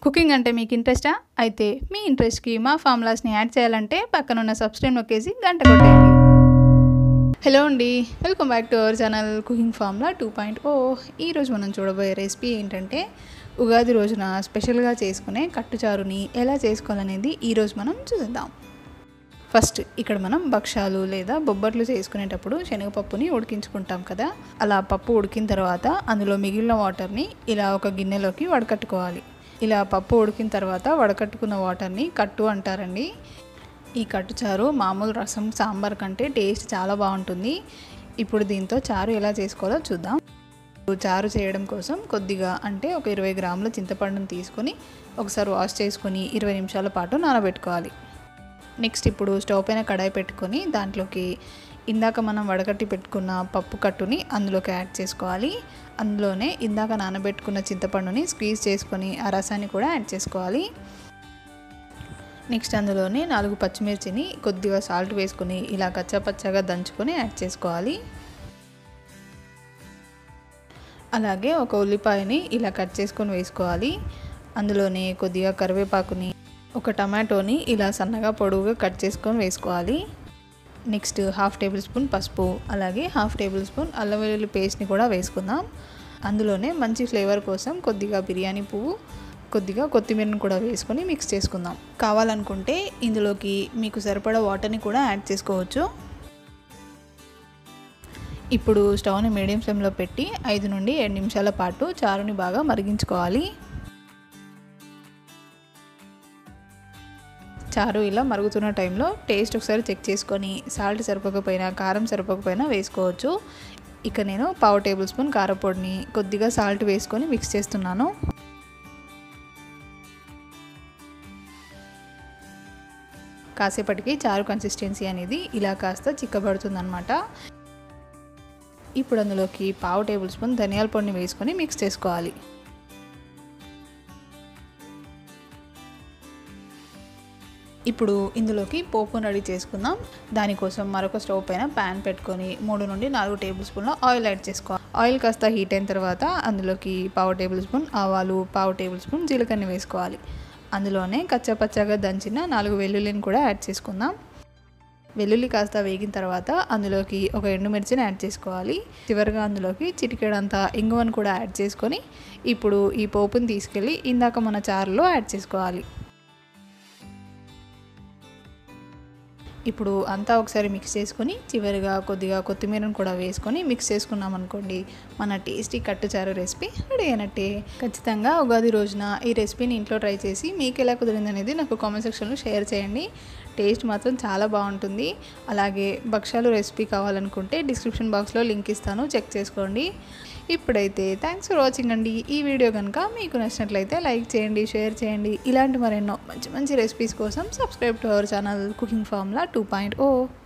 cooking అంటే మీకు ఇంట్రెస్టా అయితే మీ ఇంట్రెస్ట్కి మా ఫార్ములాస్ని యాడ్ చేయాలంటే పక్కనున్న సబ్స్క్రైబ్ నొక్కేసి గంట కొట్టేయండి హలో అండి welcome back to our channel cooking formula two point O ఈరోజు మనం చూడబోయే రెసిపీ ఏంటంటే ఉగాది రోజున స్పెషల్గా చేసుకునే కట్టుచారుని ఎలా చేసుకోవాలనేది ఈరోజు మనం చూద్దాం ఫస్ట్ ఇక్కడ మనం భక్షాలు లేదా బొబ్బట్లు చేసుకునేటప్పుడు శనగపప్పుని ఉడికించుకుంటాం కదా అలా పప్పు ఉడికిన తర్వాత అందులో మిగిలిన వాటర్ని ఇలా ఒక గిన్నెలోకి వడకట్టుకోవాలి ఇలా పప్పు ఉడికిన తర్వాత వడకట్టుకున్న వాటర్ని కట్టు అంటారండి ఈ కట్టు చారు మామూలు రసం సాంబార్ కంటే టేస్ట్ చాలా బాగుంటుంది ఇప్పుడు దీంతో చారు ఎలా చేసుకోవాలో చూద్దాం చారు చేయడం కోసం కొద్దిగా అంటే ఒక ఇరవై గ్రాముల చింతపండును తీసుకొని ఒకసారి వాష్ చేసుకొని ఇరవై నిమిషాల పాటు నానబెట్టుకోవాలి నెక్స్ట్ ఇప్పుడు స్టవ్ పైన కడాయి పెట్టుకొని దాంట్లోకి ఇందాక మనం వడగట్టి పెట్టుకున్న పప్పు కట్టుని అందులోకి యాడ్ చేసుకోవాలి అందులోనే ఇందాక నానబెట్టుకున్న చింతపండుని స్క్వీజ్ చేసుకొని ఆ రసాన్ని కూడా యాడ్ చేసుకోవాలి నెక్స్ట్ అందులోనే నాలుగు పచ్చిమిర్చిని కొద్దిగా సాల్ట్ వేసుకొని ఇలా కచ్చాపచ్చాగా దంచుకొని యాడ్ చేసుకోవాలి అలాగే ఒక ఉల్లిపాయని ఇలా కట్ చేసుకొని వేసుకోవాలి అందులోనే కొద్దిగా కరివేపాకుని ఒక టమాటోని ఇలా సన్నగా పొడవుగా కట్ చేసుకొని వేసుకోవాలి నెక్స్ట్ హాఫ్ టేబుల్ స్పూన్ పసుపు అలాగే హాఫ్ టేబుల్ స్పూన్ అల్లం వెల్లుల్లి పేస్ట్ని కూడా వేసుకుందాం అందులోనే మంచి ఫ్లేవర్ కోసం కొద్దిగా బిర్యానీ పువ్వు కొద్దిగా కొత్తిమీరని కూడా వేసుకొని మిక్స్ చేసుకుందాం కావాలనుకుంటే ఇందులోకి మీకు సరిపడా వాటర్ని కూడా యాడ్ చేసుకోవచ్చు ఇప్పుడు స్టవ్ని మీడియం ఫ్లేమ్లో పెట్టి ఐదు నుండి ఏడు నిమిషాల పాటు చారుని బాగా మరిగించుకోవాలి చారు ఇలా మరుగుతున్న టైంలో టేస్ట్ ఒకసారి చెక్ చేసుకొని సాల్ట్ సరిపోకపోయినా కారం సరిపోకపోయినా వేసుకోవచ్చు ఇక నేను పావు టేబుల్ స్పూన్ కారపొడిని కొద్దిగా సాల్ట్ వేసుకొని మిక్స్ చేస్తున్నాను కాసేపటికి చారు కన్సిస్టెన్సీ అనేది ఇలా కాస్త చిక్కబడుతుందన్నమాట ఇప్పుడు అందులోకి పావు టేబుల్ స్పూన్ ధనియాల పొడిని వేసుకొని మిక్స్ చేసుకోవాలి ఇప్పుడు ఇందులోకి పోపును రెడీ చేసుకుందాం దానికోసం మరొక స్టవ్ పైన ప్యాన్ పెట్టుకొని మూడు నుండి నాలుగు టేబుల్ స్పూన్ల ఆయిల్ యాడ్ చేసుకోవాలి ఆయిల్ కాస్త హీట్ అయిన తర్వాత అందులోకి పావు టేబుల్ స్పూన్ ఆవాలు పావు టేబుల్ స్పూన్ జీలకర్ర వేసుకోవాలి అందులోనే కచ్చాపచ్చాగా దంచిన నాలుగు వెల్లుల్లిని కూడా యాడ్ చేసుకుందాం వెల్లుల్లి కాస్త వేగిన తర్వాత అందులోకి ఒక ఎండుమిర్చిని యాడ్ చేసుకోవాలి చివరిగా అందులోకి చిటికెడంత ఇంగువను కూడా యాడ్ చేసుకొని ఇప్పుడు ఈ పోపుని తీసుకెళ్ళి ఇందాక మన చారులో యాడ్ చేసుకోవాలి ఇప్పుడు అంతా ఒకసారి మిక్స్ చేసుకొని చివరిగా కొద్దిగా కొత్తిమీరను కూడా వేసుకొని మిక్స్ చేసుకున్నాం అనుకోండి మన టేస్టీ కట్టుచారు రెసిపీ రెడీ అయినట్టే ఖచ్చితంగా ఉగాది రోజున ఈ రెసిపీని ఇంట్లో ట్రై చేసి మీకు ఎలా కుదిరింది అనేది నాకు కామెంట్ సెక్షన్లో షేర్ చేయండి టేస్ట్ మాత్రం చాలా బాగుంటుంది అలాగే భక్ష్యాలు రెసిపీ కావాలనుకుంటే డిస్క్రిప్షన్ బాక్స్లో లింక్ ఇస్తాను చెక్ చేసుకోండి ఇప్పుడైతే థ్యాంక్స్ ఫర్ వాచింగ్ అండి ఈ వీడియో కనుక మీకు నచ్చినట్లయితే లైక్ చేయండి షేర్ చేయండి ఇలాంటి మరెన్నో మంచి మంచి రెసిపీస్ కోసం subscribe to our channel cooking formula two point oh